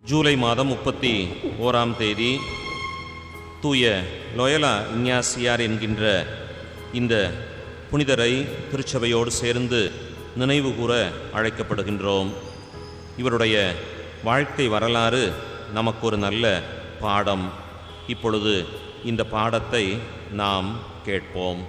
ஜூலை மாதம் முப்பத்தி ஓராம் தேதி தூய லொயலா இஞ்ஞாசியார் என்கின்ற இந்த புனிதரை திருச்சபையோடு சேர்ந்து நினைவு கூற அழைக்கப்படுகின்றோம் இவருடைய வாழ்க்கை வரலாறு நமக்கு ஒரு நல்ல பாடம் இப்பொழுது இந்த பாடத்தை நாம் கேட்போம்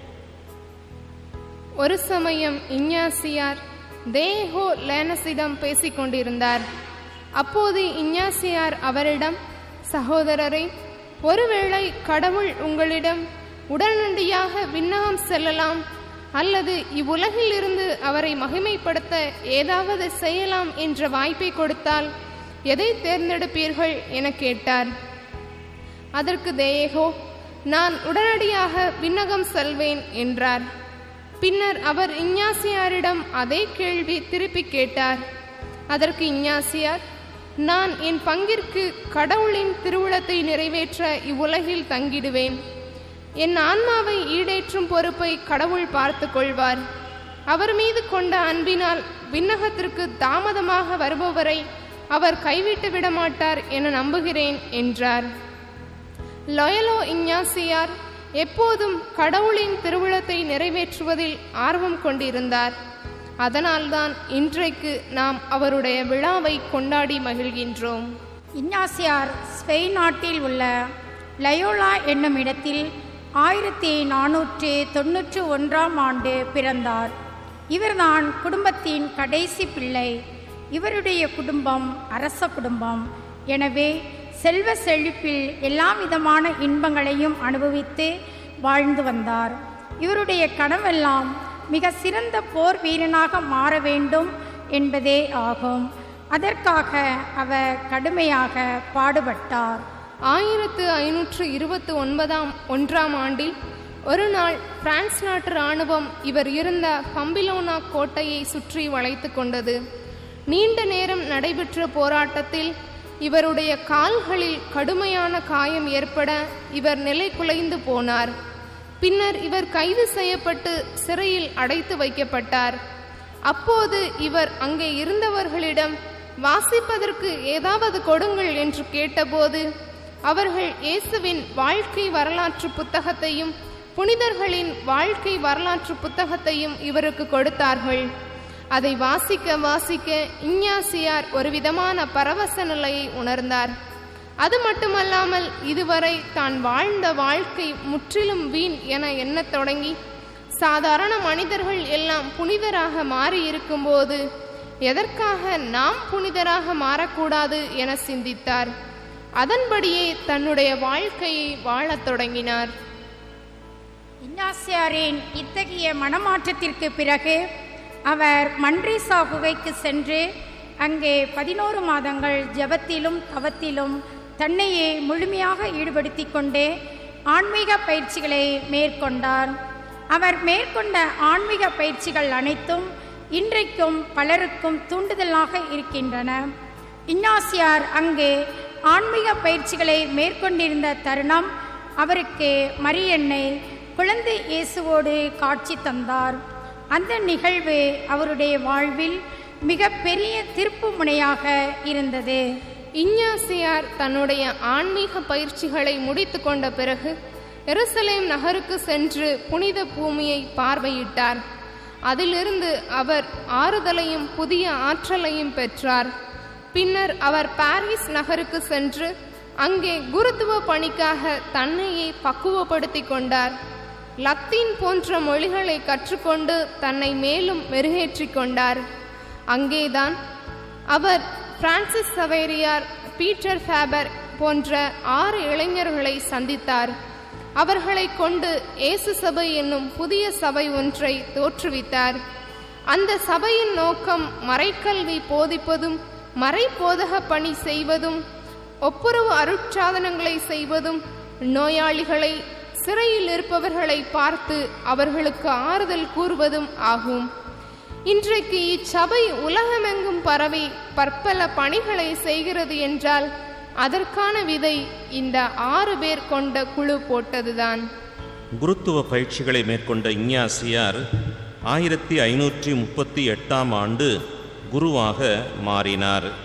ஒரு சமயம் இஞ்ஞாசியார் தேஹோ லேனஸிடம் பேசிக் கொண்டிருந்தார் அப்போது இஞ்ஞாசியார் அவரிடம் சகோதரரே ஒருவேளை கடவுள் உங்களிடம் உடனடியாக விண்ணகம் செல்லலாம் அல்லது இவ்வுலகில் இருந்து அவரை மகிமைப்படுத்த ஏதாவது செய்யலாம் என்ற வாய்ப்பை கொடுத்தால் எதை தேர்ந்தெடுப்பீர்கள் என கேட்டார் அதற்கு தேயேகோ நான் உடனடியாக விண்ணகம் செல்வேன் என்றார் பின்னர் அவர் இஞ்ஞாசியாரிடம் அதே கேள்வி திருப்பி கேட்டார் அதற்கு இஞ்ஞாசியார் நான் என் பங்கிற்கு கடவுளின் திருவுளத்தை நிறைவேற்ற இவ்வுலகில் தங்கிடுவேன் என் ஆன்மாவை ஈடேற்றும் பொறுப்பை கடவுள் பார்த்து கொள்வார் அவர் மீது கொண்ட அன்பினால் விண்ணகத்திற்கு தாமதமாக வருபவரை அவர் கைவிட்டு விட மாட்டார் என நம்புகிறேன் என்றார் லொயலோ இஞ்ஞாசியார் எப்போதும் கடவுளின் திருவிழத்தை நிறைவேற்றுவதில் ஆர்வம் கொண்டிருந்தார் அதனால்தான் இன்றைக்கு நாம் அவருடைய விழாவை கொண்டாடி மகிழ்கின்றோம் இன்னாசியார் ஸ்பெயின் நாட்டில் உள்ள லயோலா என்னும் இடத்தில் ஆயிரத்தி நானூற்று தொன்னூற்று ஒன்றாம் ஆண்டு பிறந்தார் இவர்தான் குடும்பத்தின் கடைசி பிள்ளை இவருடைய குடும்பம் அரச குடும்பம் எனவே செல்வ செழிப்பில் எல்லா விதமான இன்பங்களையும் அனுபவித்து வாழ்ந்து வந்தார் இவருடைய கனவெல்லாம் மிக சிறந்த போர் வீரனாக மாற வேண்டும் என்பதே ஆகும் அதற்காக அவர் கடுமையாக பாடுபட்டார் ஆயிரத்து ஐநூற்று இருபத்தி ஒன்பதாம் ஒன்றாம் ஆண்டில் ஒரு நாள் பிரான்ஸ் நாட்டு இராணுவம் இவர் இருந்த பம்பிலோனா கோட்டையை சுற்றி வளைத்து கொண்டது நீண்ட நேரம் நடைபெற்ற போராட்டத்தில் இவருடைய கால்களில் கடுமையான காயம் ஏற்பட இவர் நிலை குலைந்து போனார் பின்னர் இவர் கைது செய்யப்பட்டு சிறையில் அடைத்து வைக்கப்பட்டார் அப்போது இவர் அங்கே இருந்தவர்களிடம் வாசிப்பதற்கு ஏதாவது கொடுங்கள் என்று கேட்டபோது அவர்கள் இயேசுவின் வாழ்க்கை வரலாற்று புத்தகத்தையும் புனிதர்களின் வாழ்க்கை வரலாற்று புத்தகத்தையும் இவருக்கு கொடுத்தார்கள் அதை வாசிக்க வாசிக்க இஞ்ஞாசியார் ஒரு விதமான பரவச நிலையை உணர்ந்தார் அது மட்டுமல்லாமல் இதுவரை தான் வாழ்ந்த வாழ்க்கை முற்றிலும் வீண் என எண்ணத் தொடங்கி சாதாரண மனிதர்கள் எல்லாம் புனிதராக மாறி இருக்கும்போது எதற்காக நாம் புனிதராக மாறக்கூடாது என சிந்தித்தார் அதன்படியே தன்னுடைய வாழ்க்கையை வாழத் தொடங்கினார் இன்னாசியாரின் இத்தகைய மனமாற்றத்திற்கு பிறகு அவர் மன்ரீசா குகைக்கு சென்று அங்கே பதினோரு மாதங்கள் ஜெபத்திலும் தவத்திலும் தன்னையே முழுமையாக ஈடுபடுத்தி கொண்டு ஆன்மீக பயிற்சிகளை மேற்கொண்டார் அவர் மேற்கொண்ட ஆன்மீக பயிற்சிகள் அனைத்தும் இன்றைக்கும் பலருக்கும் தூண்டுதலாக இருக்கின்றன இன்னாசியார் அங்கே ஆன்மீக பயிற்சிகளை மேற்கொண்டிருந்த தருணம் அவருக்கு மரியன்னை குழந்தை இயேசுவோடு காட்சி தந்தார் அந்த நிகழ்வு அவருடைய வாழ்வில் மிக பெரிய திருப்பு முனையாக இருந்தது இஞ்ஞாசியார் தன்னுடைய ஆன்மீக பயிற்சிகளை முடித்து கொண்ட பிறகு எருசலேம் நகருக்கு சென்று புனித பூமியை பார்வையிட்டார் அதிலிருந்து அவர் ஆறுதலையும் புதிய ஆற்றலையும் பெற்றார் பின்னர் அவர் பாரிஸ் நகருக்கு சென்று அங்கே குருத்துவ பணிக்காக தன்னையே பக்குவப்படுத்தி கொண்டார் லத்தீன் போன்ற மொழிகளை கற்றுக்கொண்டு தன்னை மேலும் மெருகேற்றிக் கொண்டார் அங்கேதான் அவர் பிரான்சிஸ் சவேரியார் பீட்டர் ஃபேபர் போன்ற ஆறு இளைஞர்களை சந்தித்தார் அவர்களை கொண்டு இயேசு சபை என்னும் புதிய சபை ஒன்றை தோற்றுவித்தார் அந்த சபையின் நோக்கம் மறைக்கல்வி போதிப்பதும் மறைபோதக பணி செய்வதும் ஒப்புரவு அருட்சாதனங்களை செய்வதும் நோயாளிகளை சிறையில் இருப்பவர்களை பார்த்து அவர்களுக்கு ஆறுதல் கூறுவதும் ஆகும் இன்றைக்கு இச்சபை உலகமெங்கும் பரவி பற்பல பணிகளை செய்கிறது என்றால் அதற்கான விதை இந்த ஆறு பேர் கொண்ட குழு போட்டதுதான் குருத்துவ பயிற்சிகளை மேற்கொண்ட இஞ்ஞாசியார் ஆயிரத்தி ஐநூற்றி முப்பத்தி எட்டாம் ஆண்டு குருவாக மாறினார்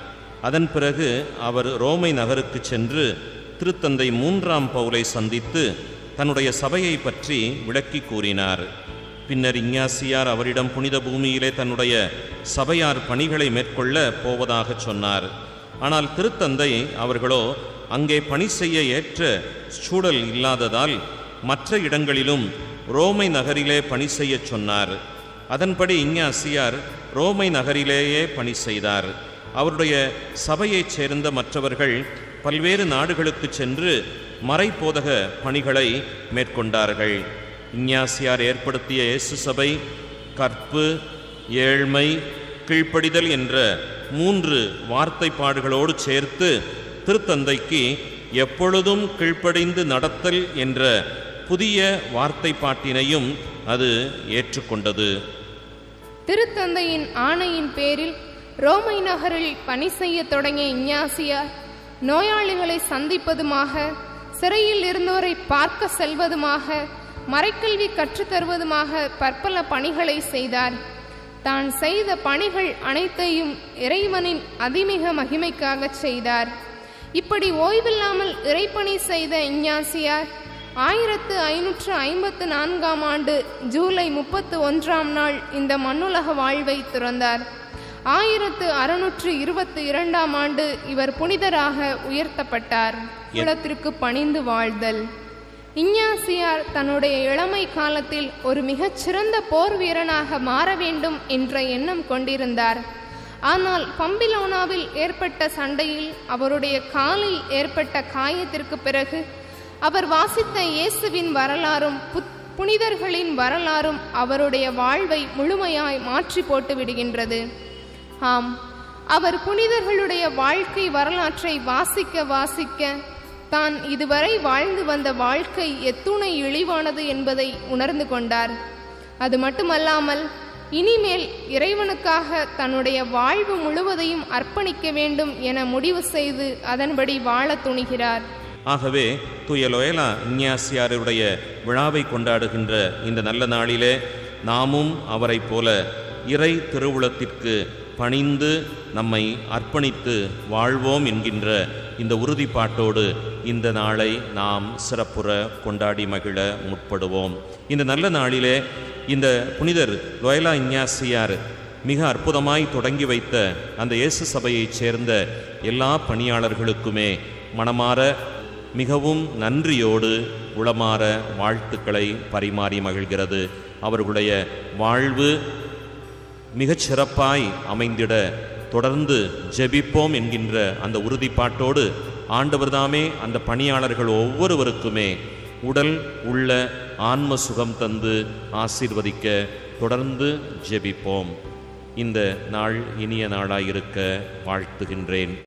அதன் பிறகு அவர் ரோமை நகருக்கு சென்று திருத்தந்தை மூன்றாம் பவுலை சந்தித்து தன்னுடைய சபையை பற்றி விளக்கி கூறினார் பின்னர் இஞ்ஞாசியார் அவரிடம் புனித பூமியிலே தன்னுடைய சபையார் பணிகளை மேற்கொள்ள போவதாக சொன்னார் ஆனால் திருத்தந்தை அவர்களோ அங்கே பணி செய்ய ஏற்ற சூழல் இல்லாததால் மற்ற இடங்களிலும் ரோமை நகரிலே பணி செய்யச் சொன்னார் அதன்படி இஞ்ஞாசியார் ரோமை நகரிலேயே பணி செய்தார் அவருடைய சபையைச் சேர்ந்த மற்றவர்கள் பல்வேறு நாடுகளுக்கு சென்று மறைபோதக பணிகளை மேற்கொண்டார்கள் இஞ்ஞாசியார் ஏற்படுத்திய இயேசு சபை கற்பு ஏழ்மை கீழ்ப்படிதல் என்ற மூன்று வார்த்தைப்பாடுகளோடு சேர்த்து திருத்தந்தைக்கு எப்பொழுதும் கீழ்ப்படிந்து நடத்தல் என்ற புதிய வார்த்தைப்பாட்டினையும் அது ஏற்றுக்கொண்டது திருத்தந்தையின் ஆணையின் பேரில் ரோமை நகரில் பணி செய்ய தொடங்கிய இஞ்ஞாசியார் நோயாளிகளை சந்திப்பதுமாக சிறையில் இருந்தோரை பார்க்க செல்வதுமாக மறைக்கல்வி கற்றுத் தருவதுமாக பற்பல பணிகளை செய்தார் தான் செய்த பணிகள் அனைத்தையும் இறைவனின் அதிமிக மகிமைக்காகச் செய்தார் இப்படி ஓய்வில்லாமல் இறைப்பணி செய்த இஞ்ஞாசியார் ஆயிரத்து ஐநூற்று ஐம்பத்து நான்காம் ஆண்டு ஜூலை முப்பத்து ஒன்றாம் நாள் இந்த மண்ணுலக வாழ்வை துறந்தார் ஆயிரத்து அறுநூற்று இருபத்தி இரண்டாம் ஆண்டு இவர் புனிதராக உயர்த்தப்பட்டார் குலத்திற்கு பணிந்து வாழ்தல் இஞ்ஞாசியார் தன்னுடைய இளமை காலத்தில் ஒரு மிகச்சிறந்த போர் வீரனாக மாற வேண்டும் என்ற எண்ணம் கொண்டிருந்தார் ஆனால் பம்பிலோனாவில் ஏற்பட்ட சண்டையில் அவருடைய காலில் ஏற்பட்ட காயத்திற்கு பிறகு அவர் வாசித்த இயேசுவின் வரலாறும் புத் புனிதர்களின் வரலாறும் அவருடைய வாழ்வை முழுமையாய் மாற்றி போட்டு விடுகின்றது ஆம் அவர் புனிதர்களுடைய வாழ்க்கை வரலாற்றை வாசிக்க வாசிக்க தான் இதுவரை வாழ்ந்து வந்த வாழ்க்கை எத்துணை இழிவானது என்பதை உணர்ந்து கொண்டார் அது மட்டுமல்லாமல் இனிமேல் இறைவனுக்காக தன்னுடைய வாழ்வு முழுவதையும் அர்ப்பணிக்க வேண்டும் என முடிவு செய்து அதன்படி வாழத் துணிகிறார் ஆகவே தூய லோயலா இஞ்ஞாசியாருடைய விழாவை கொண்டாடுகின்ற இந்த நல்ல நாளிலே நாமும் அவரைப் போல இறை திருவுளத்திற்கு பணிந்து நம்மை அர்ப்பணித்து வாழ்வோம் என்கின்ற இந்த உறுதிப்பாட்டோடு இந்த நாளை நாம் சிறப்புற கொண்டாடி மகிழ முற்படுவோம் இந்த நல்ல நாளிலே இந்த புனிதர் லோயலா இஞ்ஞாசியார் மிக அற்புதமாய் தொடங்கி வைத்த அந்த இயேசு சபையைச் சேர்ந்த எல்லா பணியாளர்களுக்குமே மனமாற மிகவும் நன்றியோடு உளமாற வாழ்த்துக்களை பரிமாறி மகிழ்கிறது அவர்களுடைய வாழ்வு மிகச் சிறப்பாய் அமைந்திட தொடர்ந்து ஜெபிப்போம் என்கின்ற அந்த உறுதிப்பாட்டோடு ஆண்டவர்தாமே அந்த பணியாளர்கள் ஒவ்வொருவருக்குமே உடல் உள்ள ஆன்ம சுகம் தந்து ஆசீர்வதிக்க தொடர்ந்து ஜெபிப்போம் இந்த நாள் இனிய நாளாயிருக்க வாழ்த்துகின்றேன்